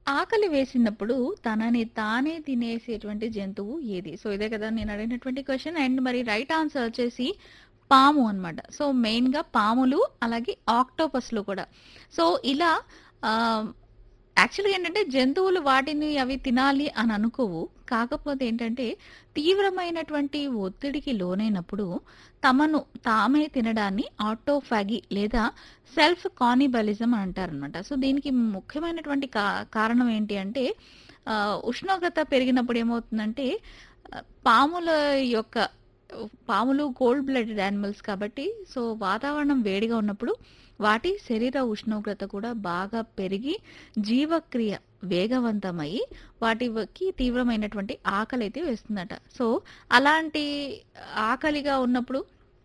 ఆకలి వేసినప్పుడు తనని తానే తినేసేటువంటి జంతువు ఏది? సో, ఇదే కదా నేను అడిగినటువంటి క్వెషన్. అండ్ మరి రైట్ ఆన్సర్ వచ్చేసి పాము అన్నమాట. సో, మెయిన్‌గా పాములు, అలాగే ఆక్టోపస్‌లు కూడా. సో, ఇలా ఆహ్, యాక్చువల్‌గా ఏంటంటే జంతువులు వాటిని అవి తినాలి అని అనుకోవు. కాకపోతే ఏంటంటే తీవ్రమైనటువంటి ఒత్తిడికి లోనైనప్పుడు తమను తామే తినడాన్ని ఆటోఫాగి లేదా సెల్ఫ్ కానిబలిజం అంటారనమాట. సో, దీనికి ముఖ్యమైనటువంటి కా కారణం ఏంటి అంటే ఆహ్, ఉష్ణోగ్రత పెరిగినప్పుడు ఏమవుతుందంటే ఆహ్, పాముల యొక్క పాములు కోల్డ్ బ్లడెడ్ యానిమల్స్ కాబట్టి సో, వాతావరణం వేడిగా ఉన్నప్పుడు వాటి శరీర ఉష్ణోగ్రత కూడా బాగా పెరిగి జీవక్రియ వేగవంతమయ్యి వాటికి తీవ్రమైనటువంటి ఆకలైతే వేస్తుందట. సో, అలాంటి ఆకలిగా ఉన్నప్పుడు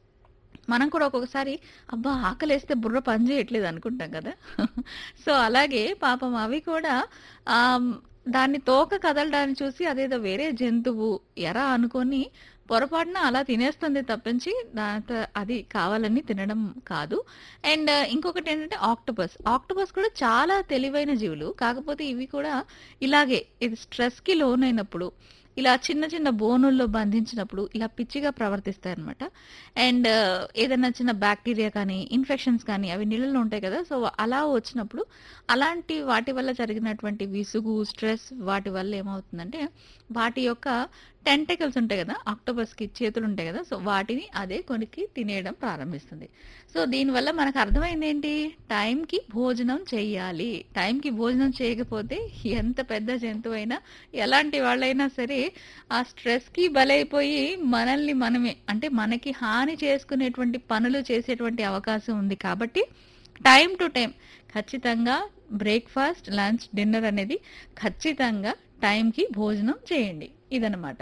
మనం కూడా ఒక్కొక్కసారి అబ్బా! ఆకలేస్తే బుర్ర పని చేయట్లేదు అనుకుంటాం కదా! సో, అలాగే పాపం అవి కూడా ఆహ్, దాన్ని తోక కదలడాన్ని చూసి అదేదో వేరే జంతువు ఎరా అనుకోని పొరపాటున అలా తినేస్తుంది తప్పించి దాంతో అది కావాలని తినడం కాదు. అండ్ ఇంకొకటేంటంటే ఆక్టోపస్. ఆక్టోపస్ కూడా చాలా తెలివైన జీవులు. కాకపోతే ఇవి కూడా ఇలాగే ఇది స్ట్రెస్‌కి లోనైనప్పుడు ఇలా చిన్న చిన్న బోనుల్లో బంధించినప్పుడు ఇలా పిచ్చిగా ప్రవర్తిస్తాయన్నమాట. అండ్ ఏదైనా చిన్న బాక్టీరియా కానీ, ఇన్ఫెక్షన్స్ కానీ అవి నీళ్ళలో ఉంటాయి కదా! సో, అలా వచ్చినప్పుడు అలాంటి వాటి వల్ల జరిగినటువంటి విసుగు, స్ట్రెస్ వాటి వల్ల ఏమవుతుందంటే వాటి యొక్క టెంటకిల్స్ ఉంటాయి కదా! ఆక్టోపస్‌కి చేతులుంటాయి కదా! సో, వాటిని అదే కొరికి తినేయడం ప్రారంభిస్తుంది. సో, దీనివల్ల మనకు అర్థమైందేంటి? టైంకి భోజనం చెయ్యాలి. టైంకి భోజనం చేయకపోతే ఎంత పెద్ద జంతువైనా, ఎలాంటి వాళ్ళైనా సరే ఆ స్ట్రెస్‌కి బలైపోయి మనల్ని మనమే అంటే మనకి హాని చేసుకునేటువంటి పనులు చేసేటువంటి అవకాశం ఉంది కాబట్టి టైమ్ టు టైమ్ ఖచ్చితంగా బ్రేక్‌ఫాస్ట్, లంచ్, డిన్నర్ అనేది ఖచ్చితంగా టైంకి భోజనం చేయండి. ఇదనమాట.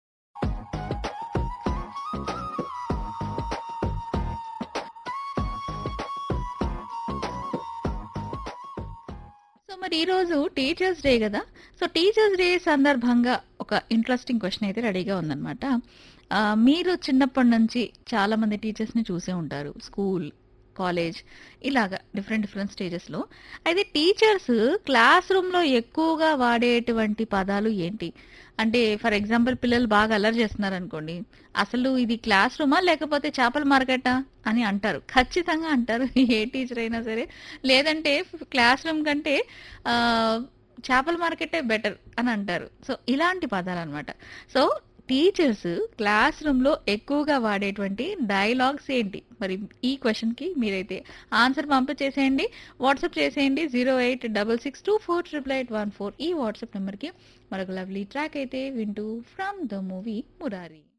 సో, మరి ఈరోజు టీచర్స్ డే గదా! సో, టీచర్స్ డే సందర్భంగా ఒక ఇంట్రెస్టింగ్ క్వెషన్ అయితే రెడీగా ఉందనమాట. ఆహ్, మీరు చిన్నప్పటి నుంచి చాలామంది టీచర్స్‌ని చూసే ఉంటారు. స్కూల్, కాలేజ్ ఇలాగా డిఫరెంట్ డిఫరెంట్ స్టేజెస్‌లో. అయితే టీచర్స్ క్లాస్ రూమ్‌లో ఎక్కువగా వాడేటువంటి పదాలు ఏంటి? అంటే ఫర్ ఎగ్జాంపుల్ పిల్లలు బాగా అల్లరి చేస్తున్నారనుకోండి. అసలు ఇది క్లాస్ రూమా? లేకపోతే చేపల మార్కెటా? అని అంటారు. ఖచ్చితంగా అంటారు. ఏ టీచర్ అయినా సరే. లేదంటే క్లాస్ రూమ్ కంటే ఆహ్, చేపల మార్కెటే బెటర్ అని అంటారు. సో, ఇలాంటి పదాలనమాట. సో, టీచర్స్ క్లాస్ రూమ్‌లో ఎక్కువగా వాడేటువంటి డైలాగ్స్ ఏంటి? మరి ఈ క్వెషన్‌కి మీరైతే ఆన్సర్ పంపించేసేయండి. వాట్సాప్ చేసేయండి 08662488814 ఈ వాట్సాప్ నంబర్‌కి మరొక లవ్లీ ట్రాక్ అయితే వింటూ ఫ్రమ్ ద మూవీ 'మురారి'.